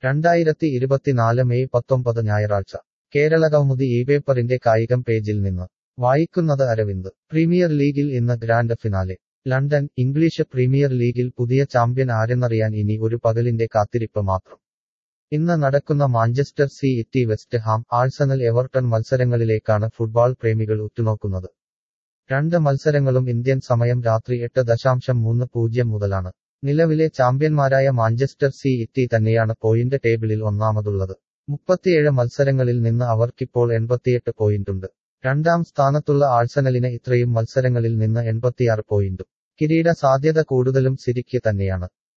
രണ്ടായിരത്തി ഇരുപത്തിനാല് മെയ് പത്തൊമ്പത് ഞായറാഴ്ച കേരളകൗമുദി ഈ പേപ്പറിന്റെ കായികം പേജിൽ നിന്ന് വായിക്കുന്നത് അരവിന്ദ് പ്രീമിയർ ലീഗിൽ ഇന്ന് grand finale London English premier ലീഗിൽ പുതിയ ചാമ്പ്യൻ ആരെന്നറിയാൻ ഇനി ഒരു പകലിന്റെ കാത്തിരിപ്പ് മാത്രം ഇന്ന് നടക്കുന്ന Manchester City West Ham Arsenal Everton മത്സരങ്ങളിലേക്കാണ് ഫുട്ബോൾ പ്രേമികൾ ഉറ്റുനോക്കുന്നത് രണ്ട് മത്സരങ്ങളും ഇന്ത്യൻ സമയം രാത്രി എട്ട് ദശാംശം മൂന്ന് പൂജ്യം മുതലാണ് നിലവിലെ ചാമ്പ്യന്മാരായ മാഞ്ചസ്റ്റർ സി ഇറ്റി തന്നെയാണ് പോയിന്റ് ടേബിളിൽ ഒന്നാമതുള്ളത് മുപ്പത്തിയേഴ് മത്സരങ്ങളിൽ നിന്ന് അവർക്കിപ്പോൾ എൺപത്തിയെട്ട് പോയിന്റുണ്ട് രണ്ടാം സ്ഥാനത്തുള്ള ആഴ്സണലിന് ഇത്രയും മത്സരങ്ങളിൽ നിന്ന് എൺപത്തിയാറ് പോയിന്റും കിരീട സാധ്യത കൂടുതലും സിരിക്ക് തന്നെയാണ്